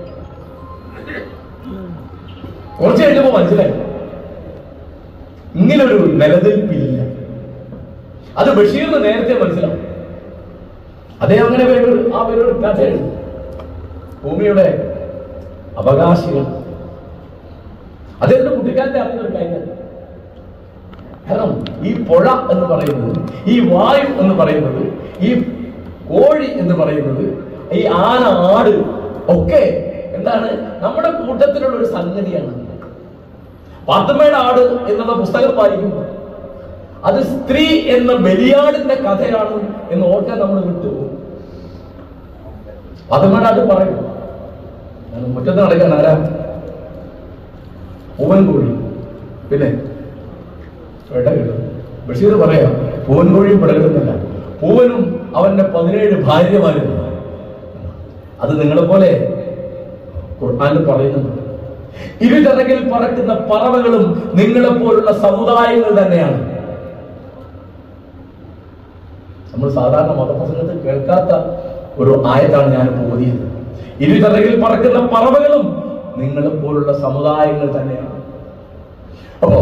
Speaker 1: കുറച്ച് കഴിഞ്ഞപ്പോ മനസ്സിലായി ഇങ്ങനൊരു നിലനിൽപ്പില്ല അത് ബഷീറിന് നേരത്തെ മനസ്സിലാവും അദ്ദേഹം അങ്ങനെ പേര് ആ പേരൊരു കഥ എഴുതി ഭൂമിയുടെ അവകാശികൾ അദ്ദേഹത്തിന്റെ കുട്ടിക്കാലത്തെ അറിയുന്ന ഒരു കാര്യം കാരണം ഈ പുഴ എന്ന് പറയുന്നത് ഈ വായു എന്ന് പറയുന്നത് ഈ കോഴി എന്ന് പറയുന്നത് ഈ ആന ആട് ഒക്കെ എന്താണ് നമ്മുടെ കൂട്ടത്തിലുള്ള ഒരു സംഗതിയാണ് പാത്തമ്മയുടെ ആട് എന്നുള്ള പുസ്തകം വായിക്കുമ്പോൾ അത് സ്ത്രീ എന്ന ബലിയാടിന്റെ കഥയാണ് എന്ന് ഓർക്കാൻ നമ്മൾ വിട്ടുപോകും പാത്തമ്മയുടെ ആട് പറയും ഞാൻ മുറ്റത്ത് നടക്കാൻ ആരാ പൂവൻ കോഴി പിന്നെ വേണ്ട കേട്ടോ ബഷീർ പറയാം പൂവൻ കോഴിയും പിടകുന്നില്ല പൂവനും അവന്റെ പതിനേഴ് ഭാര്യമാരും അത് നിങ്ങളെ പോലെ ഖുർആനിൽ പറയുന്നുണ്ട് ഇരുചറകിൽ പറക്കുന്ന പറവകളും നിങ്ങളെ പോലുള്ള സമുദായങ്ങൾ തന്നെയാണ് നമ്മൾ സാധാരണ മതപ്രസംഗത്തിൽ കേൾക്കാത്ത ഒരു ആയത്താണ് ഞാൻ ഓതിയത് ഇരുചറകിൽ പറക്കുന്ന പറവകളും നിങ്ങളെ പോലുള്ള സമുദായങ്ങൾ തന്നെയാണ് അപ്പോ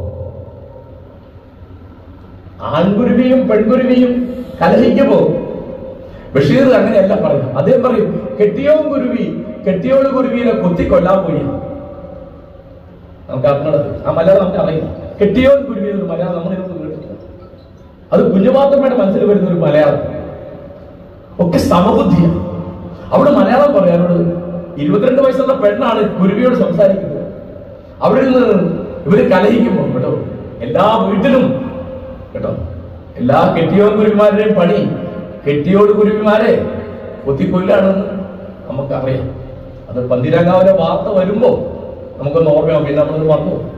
Speaker 1: ആൺകുരുവിയും പെൺകുരുവിയും കലഹിക്കുമ്പോ ബഷീർ അങ്ങനെയല്ല പറയും അദ്ദേഹം പറയും കെട്ടിയോൻ കുരുവി കെട്ടിയോട് കുരുവിനെ കൊത്തിക്കൊല്ലാൻ പോയി നമുക്ക് അറിഞ്ഞത് ആ മലയാളം നമുക്ക് അറിയില്ല കെട്ടിയോൻ കുരുവി എന്നൊരു മലയാളം നമ്മൾ ഇതൊന്നും കേട്ടിട്ടില്ല അത് കുഞ്ഞുമാത്തമ്മയുടെ മനസ്സിൽ വരുന്ന ഒരു മലയാളം ഒക്കെ സമബുദ്ധിയാണ് അവിടെ മലയാളം പറയാനോട് ഇരുപത്തിരണ്ട് വയസ്സുള്ള പെണ്ണാണ് കുരുവിയോട് സംസാരിക്കുന്നത് അവിടെ നിന്ന് ഇവര് കലഹിക്കുമ്പോൾ കേട്ടോ എല്ലാ വീട്ടിലും കേട്ടോ എല്ലാ കെട്ടിയോൻ കുരുവിമാരുടെയും പണി കെട്ടിയോട് കുരുവിമാരെ കൊത്തിക്കൊല്ലാണെന്ന് നമുക്കറിയാം അത് പന്തിരങ്കാവിലെ വാർത്ത വരുമ്പോ നമുക്കൊന്ന് ഓർമ്മയാവും പിന്നെ നമ്മളത് മറന്നു പോകും.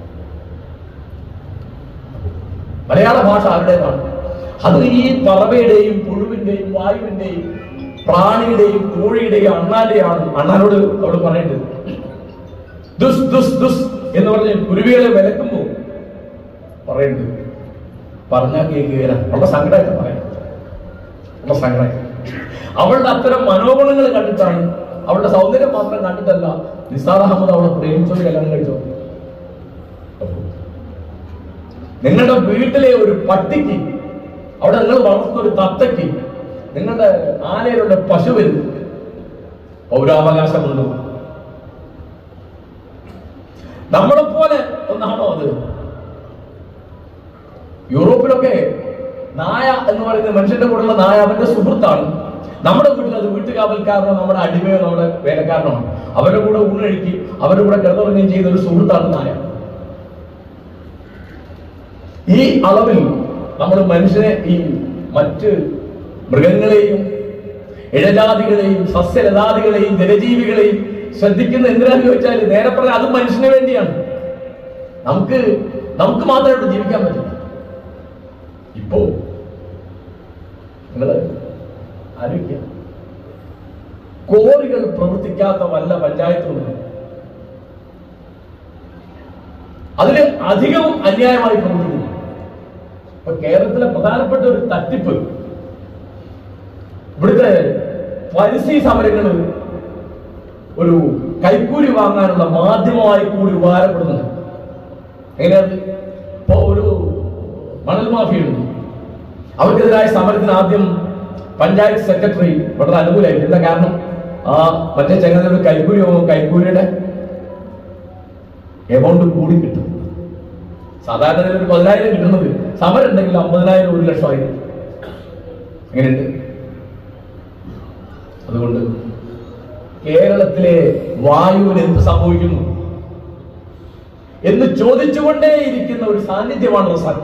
Speaker 1: മലയാള ഭാഷ ആരുടേതാണ് അത് ഈ പറവയുടെയും പുഴുവിന്റെയും വായുവിന്റെയും പ്രാണിയുടെയും കോഴിയുടെയും അണ്ണാന്റെയാണ് അണ്ണാനോട് അവൾ പറയേണ്ടത് ദുസ് ദുസ് ദുസ് എന്ന് പറഞ്ഞ് കുരുവികളെ വിലക്കുമ്പോ പറയേണ്ടത് പറഞ്ഞാൽ കേൾക്കുകയില്ല അവളുടെ സങ്കടമായിട്ട് പറയാം അവളുടെ സങ്കടം അവളുടെ അത്തരം മനോഗുണങ്ങൾ കണ്ടിട്ടാണ് അവളുടെ സൗന്ദര്യം മാത്രം കണ്ടിട്ടല്ല നിസാർ അഹമ്മദ് അവളെ പ്രേമിച്ചോ കല്യാണം കഴിച്ചോ നിങ്ങളുടെ വീട്ടിലെ ഒരു പട്ടിക്ക് അവിടെ നിങ്ങൾ വളർത്തുന്ന ഒരു തത്തയ്ക്ക് നിങ്ങളുടെ ആലയിലുള്ള പശുവിന് പൗരാവകാശമുണ്ടോ നമ്മളെ പോലെ ഒന്നാണോ അത് യൂറോപ്പിലൊക്കെ നായ എന്ന് പറയുന്ന മനുഷ്യന്റെ കൂടെയുള്ള നായ അവന്റെ സുഹൃത്താണ് നമ്മുടെ വീട്ടിൽ അത് വീട്ടുകാവൽക്കാരനോ നമ്മുടെ അടിമയോ നമ്മുടെ വേലക്കാരനോ ആണ് അവരുടെ കൂടെ ഊണഴിക്കുകയും അവരുടെ കൂടെ കിടന്നുറങ്ങുകയും ചെയ്യുന്ന ഒരു സുഹൃത്താണ് നായ ഈ അളവിൽ നമ്മൾ മനുഷ്യനെ ഈ മറ്റ് മൃഗങ്ങളെയും ഇഴജാതികളെയും സസ്യലതാദികളെയും ജലജീവികളെയും ശ്രദ്ധിക്കുന്ന എന്തിനാന്ന് ചോദിച്ചാൽ നേരെ പറഞ്ഞാൽ അത് മനുഷ്യന് വേണ്ടിയാണ് നമുക്ക് നമുക്ക് മാത്രമായിട്ട് ജീവിക്കാൻ പറ്റില്ല ഇപ്പോ നിങ്ങള് ആലോചിക്കുക കോറികൾ പ്രവർത്തിക്കാത്ത വല്ല പഞ്ചായത്തുകളും അതില് അധികവും അന്യായമായി പ്രവർത്തിക്കുന്നു ഇപ്പൊ കേരളത്തിലെ പ്രധാനപ്പെട്ട ഒരു തട്ടിപ്പ് ഇവിടുത്തെ പരിസ്ഥിതി സമരങ്ങൾ ഒരു കൈക്കൂലി വാങ്ങാനുള്ള മാധ്യമമായി കൂടി ഉപകാരപ്പെടുന്നുണ്ട് എങ്ങനെയാണ് ഇപ്പൊ ഒരു മണൽ മാഫിയുണ്ട് അവർക്കെതിരായ സമരത്തിന് ആദ്യം പഞ്ചായത്ത് സെക്രട്ടറി വളരെ അനുകൂലമായിരുന്നു എന്താ കാരണം ആ മറ്റേ ചങ്ങനയുടെ കൈക്കൂലി വാങ്ങുമ്പോൾ കൈക്കൂലിയുടെ എമൗണ്ട് കൂടി കിട്ടും സാധാരണ നിലയിൽ ഒരു പതിനായിരം കിട്ടുന്നത് സമരം ഉണ്ടെങ്കിൽ അമ്പതിനായിരം ഒരു ലക്ഷമായി എങ്ങനെയുണ്ട് അതുകൊണ്ട് കേരളത്തിലെ വായുവിന് എന്ത് സംഭവിക്കുന്നു എന്ന് ചോദിച്ചുകൊണ്ടേയിരിക്കുന്ന ഒരു സാന്നിധ്യമാണ് റസാഖ്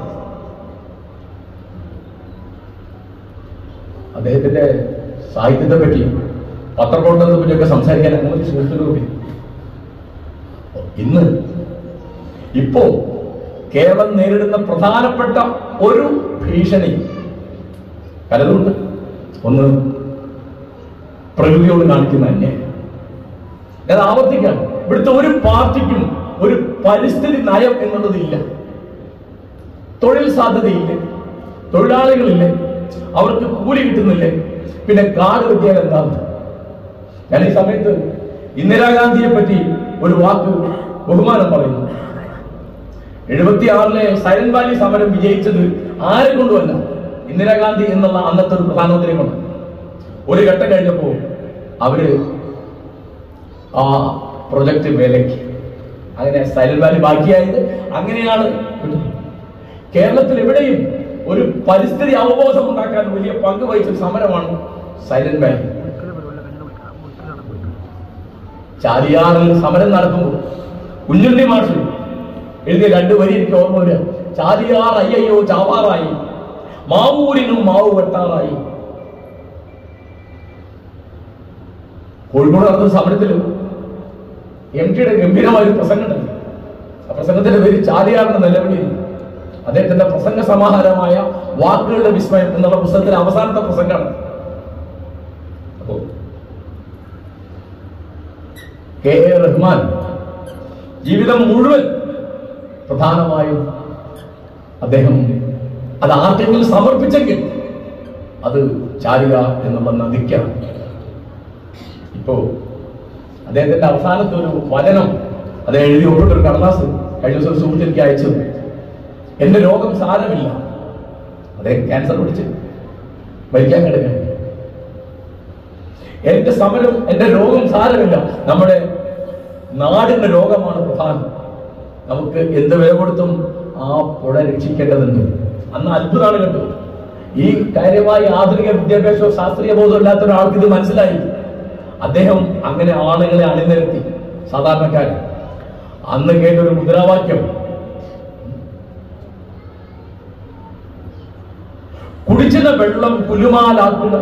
Speaker 1: അദ്ദേഹത്തിന്റെ സാഹിത്യത്തെ പറ്റി പത്രപ്രവർത്തനത്തെ പറ്റിയൊക്കെ സംസാരിക്കാൻ അനുമതി സുഹൃത്തുക്കൾ കൂടി ഇന്ന് ഇപ്പോ കേരളം നേരിടുന്ന പ്രധാനപ്പെട്ട ഒരു ഭീഷണി പലതുണ്ട് ഒന്ന് പ്രകൃതിയോട് കാണിക്കുന്ന അന്യായം അത് ആവർത്തിക്കാം ഇവിടുത്തെ ഒരു പാർട്ടിക്കും ഒരു പരിസ്ഥിതി നയം എന്നുള്ളതില്ല തൊഴിൽ സാധ്യതയില്ല തൊഴിലാളികളില്ല അവർക്ക് കൂലി കിട്ടുന്നില്ലേ പിന്നെ കാട് കിട്ടിയാൽ എന്താണ് ഞാൻ ഈ സമയത്ത് ഇന്ദിരാഗാന്ധിയെ പറ്റി ഒരു വാക്ക് ബഹുമാനം പറയുന്നു എഴുപത്തിയാറിലെ സൈലന്റ് വാലി സമരം വിജയിച്ചത് ആരെ കൊണ്ടുവല്ല ഇന്ദിരാഗാന്ധി എന്നുള്ള അന്നത്തെ ഒരു പ്രധാനമന്ത്രിയെ കൊണ്ട് ഒരു ഘട്ടം കഴിഞ്ഞപ്പോ അവര് ആ പ്രൊജക്ട് വിലക്കി അങ്ങനെ സൈലന്റ് വാലി ബാക്കിയായത് അങ്ങനെയാണ് കേരളത്തിൽ എവിടെയും ഒരു പരിസ്ഥിതി അവബോധം ഉണ്ടാക്കാൻ വലിയ പങ്ക് വഹിച്ച ഒരു സമരമാണ് സൈലന്റ് വാലി ചാലിയാറിൽ സമരം നടക്കുമ്പോൾ കുഞ്ഞുണ്ണി മാഷ് എഴുതിയ രണ്ടു വരി എനിക്ക് ഓർമ്മ വരിക ചാലിയാർ അയ്യയ്യോ ചാവാറായി മാവൂരിനും മാവ് വെട്ടാറായി കോഴിക്കോട് നടന്ന സമരത്തിൽ എം ടിയുടെ ഗംഭീരമായ ഒരു പ്രസംഗം ഉണ്ടായി ആ പ്രസംഗത്തിന്റെ പേര് ചാലിയാറിന്റെ നിലവിളി അദ്ദേഹത്തിന്റെ പ്രസംഗ സമാഹാരമായ വാക്കുകളുടെ വിസ്മയം എന്നുള്ള പുസ്തകത്തിലെ അവസാനത്തെ പ്രസംഗമാണ് അപ്പോ കെ എ റഹ്മാൻ ജീവിതം മുഴുവൻ പ്രധാനമായും അദ്ദേഹം അത് ആർക്കെങ്കിലും സമർപ്പിച്ചെങ്കിൽ അത് ചാരുക എന്നുള്ള നദിക്കാണ് ഇപ്പോ അദ്ദേഹത്തിന്റെ അവസാനത്തെ ഒരു വചനം അദ്ദേഹം എഴുതി ഒപ്പിട്ടൊരു കടലാസ് കഴിഞ്ഞ ദിവസം സുഹൃത്തിലേക്ക് അയച്ചു എന്റെ രോഗം സാരമില്ല അദ്ദേഹം ക്യാൻസർ പിടിച്ച് മരിക്കാൻ കിടക്കാൻ എന്റെ സമരം എന്റെ രോഗം സാരമില്ല നമ്മുടെ നാടിന്റെ രോഗമാണ് പ്രധാനം നമുക്ക് എന്ത് വില കൊടുത്തും ആ പുഴ രക്ഷിക്കേണ്ടതുണ്ട് അന്ന് അത്ഭുതമാണ് കേട്ടോ ഈ കാര്യമായി ആധുനിക വിദ്യാഭ്യാസവും ശാസ്ത്രീയ ബോധവും ഇല്ലാത്ത ഒരാൾക്ക് ഇത് മനസ്സിലായി അദ്ദേഹം അങ്ങനെ ആളുകളെ അണിനിരത്തി സാധാരണക്കാരൻ അന്ന് കേട്ട ഒരു മുദ്രാവാക്യം കുടിച്ചിന വെള്ളം കുലുമാലാക്കുക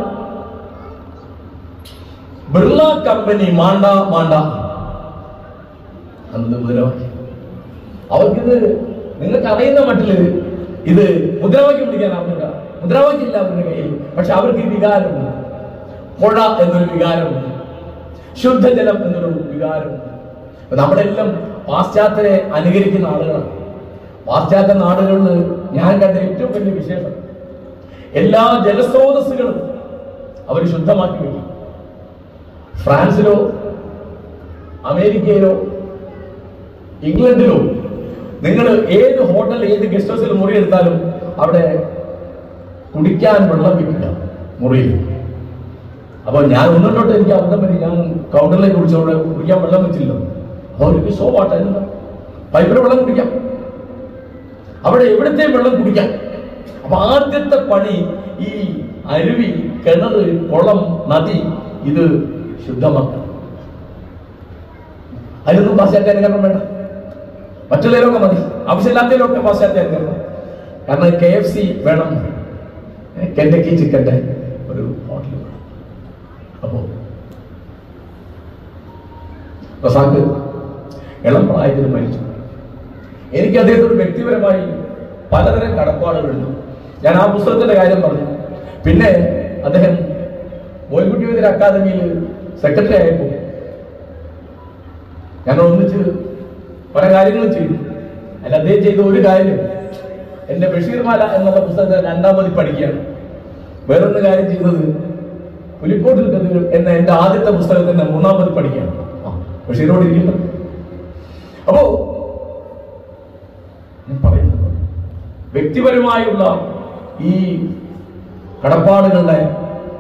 Speaker 1: ബിർള കമ്പനി മാണ്ട മാണ്ട അന്നത് മുദ്രാവാക്യം അവർക്കിത് നിങ്ങൾക്ക് അറിയുന്ന മട്ടില് ഇത് മുദ്രാവാക്യം പിടിക്കാൻ അറിഞ്ഞില്ല മുദ്രാവാക്യം ഇല്ല അവരുടെ കയ്യിൽ പക്ഷെ അവർക്ക് ഈ വികാരമുണ്ട് പുഴ എന്നൊരു വികാരമുണ്ട് ശുദ്ധജലം എന്നൊരു വികാരമുണ്ട് അപ്പൊ നമ്മളെല്ലാം പാശ്ചാത്യരെ അനുകരിക്കുന്ന ആളുകളാണ് പാശ്ചാത്യ നാടുകളിൽ ഞാൻ കണ്ട ഏറ്റവും വലിയ വിശേഷം എല്ലാ ജലസ്രോതസ്സുകളും അവർ ശുദ്ധമാക്കി വെക്കും ഫ്രാൻസിലോ അമേരിക്കയിലോ ഇംഗ്ലണ്ടിലോ നിങ്ങൾ ഏത് ഹോട്ടൽ ഏത് ഗസ്റ്റ് ഹൗസിൽ മുറി എടുത്താലും അവിടെ കുടിക്കാൻ വെള്ളം വെക്കില്ല മുറിയിൽ അപ്പൊ ഞാൻ ഒന്നിട്ടോട്ട് എനിക്ക് അബദ്ധം പറ്റി ഞാൻ കൗണ്ടറിലേക്ക് കുടിച്ചോണ്ട് കുടിക്കാൻ വെള്ളം വെച്ചില്ല അപ്പോൾ എനിക്ക് സോ വാട്ട എന്താ പൈപ്പിൽ വെള്ളം കുടിക്കാം അവിടെ എവിടത്തെ വെള്ളം കുടിക്കാം അപ്പൊ ആദ്യത്തെ പണി ഈ അരുവി കിണർ കുളം നദി ഇത് ശുദ്ധമാക്കണം അതിനൊന്നും പാശ്ചാത്യ അനുകരണം വേണ്ട മറ്റുള്ളവരൊക്കെ മതി ആവശ്യമില്ലാത്തതിലൊക്കെ പാശ്ചാത്യ അനുകരണം കാരണം കെ എഫ് സി വേണം കെൻഡക്കി ചിക്കന്റെ ഒരു ഹോട്ടൽ വേണം അപ്പോ റസാക്ക് ഇളം പ്രായത്തിൽ മരിച്ചു എനിക്ക് അദ്ദേഹത്തോട് വ്യക്തിപരമായി പലതരം കടപ്പാടുകളുണ്ട് ഞാൻ ആ പുസ്തകത്തിന്റെ കാര്യം പറഞ്ഞു പിന്നെ അദ്ദേഹം മോയ്ക്കുട്ടി വൈദ്യർ അക്കാദമിയിൽ സെക്രട്ടറി ആയപ്പോൾ ഞങ്ങൾ ഒന്നിച്ച് പല കാര്യങ്ങളും ചെയ്തു അല്ല അദ്ദേഹം ചെയ്ത ഒരു കാര്യം എന്റെ ബഷീർമാല എന്നുള്ള പുസ്തകത്തെ രണ്ടാമതി പഠിക്കുകയാണ് വേറൊരു കാര്യം ചെയ്തത് പുലിക്കോട്ടിൽ കഥകൾ എന്ന എന്റെ ആദ്യത്തെ പുസ്തകത്തിന്റെ മൂന്നാമത് പഠിക്കുകയാണ് ആ, ബഷീറോട് ഇരിക്കുന്നു അപ്പോ ഞാൻ പറയുന്നത് വ്യക്തിപരമായുള്ള ഈ കടപ്പാടുകളുടെ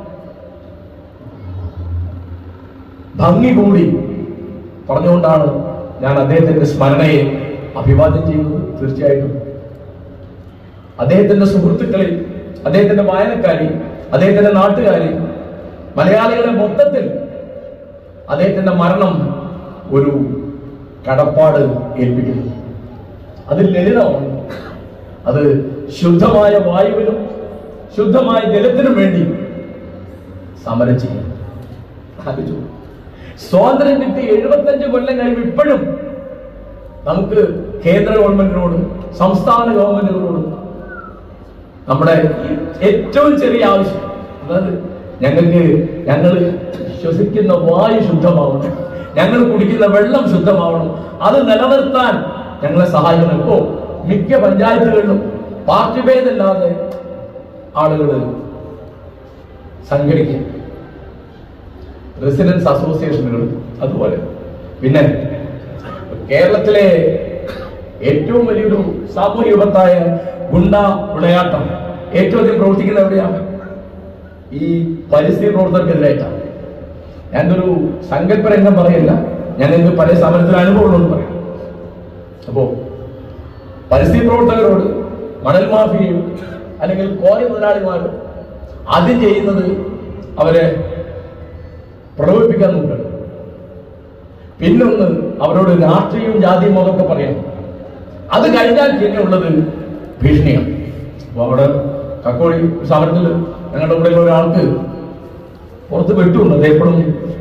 Speaker 1: ഭംഗി കൂടി പറഞ്ഞുകൊണ്ടാണ് ഞാൻ അദ്ദേഹത്തിന്റെ സ്മരണയെ അഭിവാദ്യം ചെയ്യുന്നത് തീർച്ചയായിട്ടും അദ്ദേഹത്തിന്റെ സുഹൃത്തുക്കളിൽ അദ്ദേഹത്തിന്റെ വായനക്കാരി അദ്ദേഹത്തിന്റെ നാട്ടുകാരി മലയാളികളെ മൊത്തത്തിൽ അദ്ദേഹത്തിന്റെ മരണം ഒരു കടപ്പാട് ഏൽപ്പിക്കുന്നു അത് ലളിതമാണ് അത് ശുദ്ധമായ വായുവിനും ശുദ്ധമായ ജലത്തിനും വേണ്ടി സമരം ചെയ്യാം ആലോചിച്ചു. സ്വാതന്ത്ര്യം കിട്ടി എഴുപത്തഞ്ച് കൊല്ലം കഴിയുമ്പോൾ ഇപ്പോഴും നമുക്ക് കേന്ദ്ര ഗവൺമെന്റിനോടും സംസ്ഥാന ഗവൺമെന്റുകളോടും നമ്മുടെ ഏറ്റവും ചെറിയ ആവശ്യം അതായത് ഞങ്ങൾക്ക് ഞങ്ങൾ ശ്വസിക്കുന്ന വായു ശുദ്ധമാവണം ഞങ്ങൾ കുടിക്കുന്ന വെള്ളം ശുദ്ധമാവണം അത് നിലനിർത്താൻ ഞങ്ങളെ സഹായിക്കണം ഇപ്പോ മിക്ക പഞ്ചായത്തുകളിലും പാർട്ടി ഭേദമില്ലാതെ ആളുകൾ സംഘടിക്കുക റെസിഡൻസ് അസോസിയേഷനുകൾ അതുപോലെ പിന്നെ കേരളത്തിലെ ഏറ്റവും വലിയൊരു സാമൂഹ്യ വിപത്തായ ഗുണ്ട വിളയാട്ടം ഏറ്റവും അധികം പ്രവർത്തിക്കുന്നത് എവിടെയാണ് ഈ പരിസ്ഥിതി പ്രവർത്തകർക്കെതിരായിട്ടാണ് ഞാനൊരു സങ്കല്പരംഗം പറയില്ല ഞാൻ എനിക്ക് പല സമരത്തിൽ അനുഭവമുള്ളതെന്ന് പറയാം അപ്പോ പരിസ്ഥിതി പ്രവർത്തകരോട് മണൽ മാഫിയയും അല്ലെങ്കിൽ കോറി മുതലാളിമാരും ആദ്യം ചെയ്യുന്നത് അവരെ പ്രലോഭിപ്പിക്കാൻ നോക്കുകയാണ് പിന്നൊന്ന് അവരോട് രാഷ്ട്രീയവും ജാതിയും അതൊക്കെ പറയാം അത് കഴിഞ്ഞാൽ പിന്നെ ഉള്ളത് ഭീഷണിയാണ് അപ്പൊ അവിടെ കക്കോടി സമരത്തിൽ ഞങ്ങളുടെ കൂടെ ഒരാൾക്ക് പുറത്ത് വെട്ടുന്നു അത് എപ്പോഴും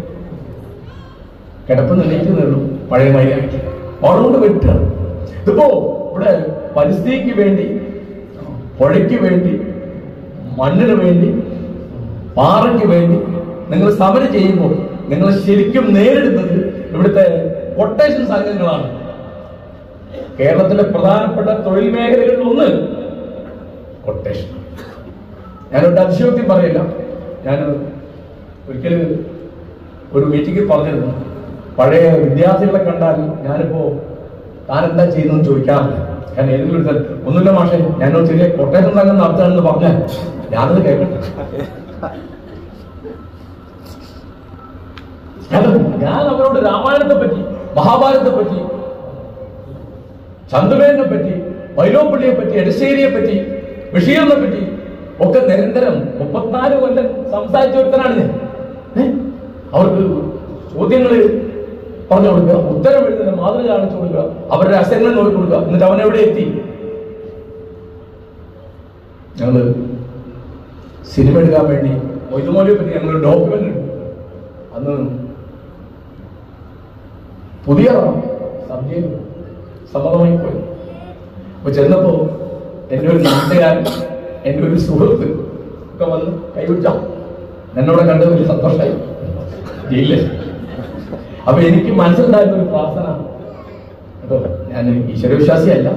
Speaker 1: കിടപ്പ് നിലയ്ക്കുന്നുള്ളൂ പഴയ മര്യാദയ്ക്ക് അതുകൊണ്ട് വെട്ടുക ഇതിപ്പോ ഇവിടെ പരിസ്ഥിതിക്ക് വേണ്ടി പുഴയ്ക്ക് വേണ്ടി മണ്ണിന് വേണ്ടി പാറയ്ക്ക് വേണ്ടി നിങ്ങൾ സമരം ചെയ്യുമ്പോൾ നിങ്ങൾ ശരിക്കും നേരിടുന്നത് ഇവിടുത്തെ കൊട്ടേഷൻ സംഘങ്ങളാണ് കേരളത്തിലെ പ്രധാനപ്പെട്ട തൊഴിൽ മേഖലകളിൽ ഒന്ന് കൊട്ടേഷൻ ഞാനൊരു അതിശയോക്തി പറയില്ല ഞാൻ ഒരിക്കൽ ഒരു മീറ്റിംഗിൽ പറഞ്ഞിരുന്നു പഴയ വിദ്യാർത്ഥികളെ കണ്ടാൽ ഞാനിപ്പോ താൻ എന്താ ചെയ്യുന്നതെന്ന് ചോദിക്കാറില്ല കാരണം ഏതെങ്കിലും ഒരു സ്ഥലത്ത് ഒന്നുമില്ല മാഷെ ഞാനൊരു ചെറിയ കൊട്ടേഷൻ സംഘം നടത്തുകയാണെന്ന് പറഞ്ഞാൽ ഞാനത് കേൾക്കട്ടെ കാരണം ഞാൻ അവരോട് രാമായണത്തെ പറ്റി മഹാഭാരതത്തെ പറ്റി ചന്ദ്രനെ പറ്റി വൈലോപ്പള്ളിയെ പറ്റി എടശ്ശേരിയെ പറ്റി ബഷീറിനെ പറ്റി ഒക്കെ നിരന്തരം മുപ്പത്തിനാല് കൊല്ലം സംസാരിച്ച ഒരുത്തനാണ് ഞാൻ ഏ? അവർക്ക് ചോദ്യങ്ങൾ പറഞ്ഞു കൊടുക്കുക ഉത്തരം എഴുതുന്ന മാതൃക കാണിച്ചു കൊടുക്കുക അവരുടെ അസൈൻമെന്റ് നോക്കി കൊടുക്കുക എന്നിട്ട് അവൻ എവിടെ എത്തി ഞങ്ങള് സിനിമ എടുക്കാൻ വേണ്ടി മൊയ്തുമോലിയെ പറ്റി ഞങ്ങളൊരു ഡോക്യുമെന്റ് ഉണ്ട് അന്ന് പുതിയ സബ്ജക്ട് സമ്മതമായി പോയി അപ്പൊ ചെന്നപ്പോ എന്റെ ഒരു നാട്ടുകാരൻ എന്റെ ഒരു സുഹൃത്ത് ഒക്കെ വന്ന് കൈവിട്ട എന്നോട് കണ്ട് വലിയ സന്തോഷമായി ജയിലില് അപ്പൊ എനിക്ക് മനസ്സിലുണ്ടായിരുന്ന ഒരു പ്രാർത്ഥന കേട്ടോ ഞാൻ ഈശ്വരവിശ്വാസിയല്ല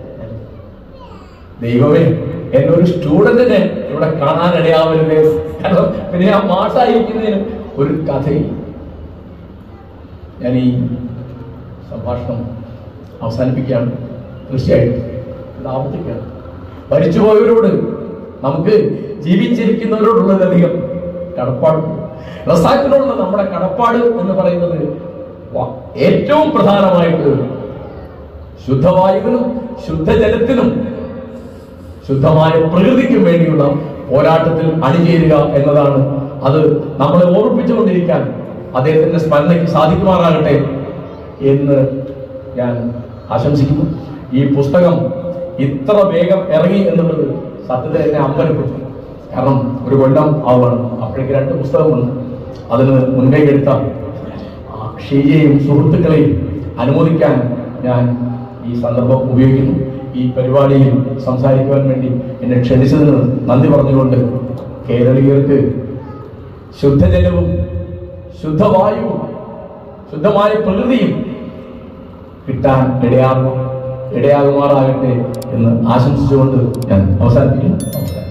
Speaker 1: ദൈവമേ എന്നെ ഒരു സ്റ്റുഡന്റിനെ ഇവിടെ കാണാനിടയാവരുതേ കാരണം പിന്നെ ആ മാഷായിരിക്കുന്നതിന് ഒരു കഥയില്ല ഞാൻ ഈ സംഭാഷണം അവസാനിപ്പിക്കുകയാണ് തീർച്ചയായിട്ടും ഇത് ആവർത്തിക്കുകയാണ് മരിച്ചുപോയവരോട് നമുക്ക് ജീവിച്ചിരിക്കുന്നവരോടുള്ളതധികം കടപ്പാട് റസാക്കിനോടുള്ള നമ്മുടെ കടപ്പാട് എന്ന് പറയുന്നത് വ- ഏറ്റവും പ്രധാനമായിട്ട് ശുദ്ധവായുവിനും ശുദ്ധജലത്തിനും ശുദ്ധമായ പ്രകൃതിക്കും വേണ്ടിയുള്ള പോരാട്ടത്തിൽ അണിചേരുക എന്നതാണ് അത് നമ്മളെ ഓർമ്മിപ്പിച്ചുകൊണ്ടിരിക്കാൻ അദ്ദേഹത്തിന്റെ സ്മരണയ്ക്ക് സാധിക്കുമാറാകട്ടെ എന്ന് ഞാൻ ആശംസിക്കുന്നു ഈ പുസ്തകം ഇത്ര വേഗം ഇറങ്ങി എന്നുള്ളത് സത്യത്തിൽ എന്നെ അമ്പലപ്പെട്ടു കാരണം ഒരു കൊല്ലം ആവുകയാണ് അപ്പോഴേക്ക് രണ്ട് പുസ്തകം വന്നു അതിന് മുൻകൈ എടുത്ത ആ ഷീജയെയും സുഹൃത്തുക്കളെയും അനുമോദിക്കാൻ ഞാൻ ഈ സന്ദർഭം ഉപയോഗിക്കുന്നു ഈ പരിപാടിയിൽ സംസാരിക്കുവാൻ വേണ്ടി എന്നെ ക്ഷണിച്ചതിന് നന്ദി പറഞ്ഞുകൊണ്ട് കേരളീയർക്ക് ശുദ്ധജലവും ശുദ്ധവായുവും ശുദ്ധമായ പ്രകൃതിയും കിട്ടാൻ ഇടയാകും ഇടയാകുമാറാകട്ടെ എന്ന് ആശംസിച്ചുകൊണ്ട് ഞാൻ അവസാനിപ്പിക്കുന്നു നമസ്കാരം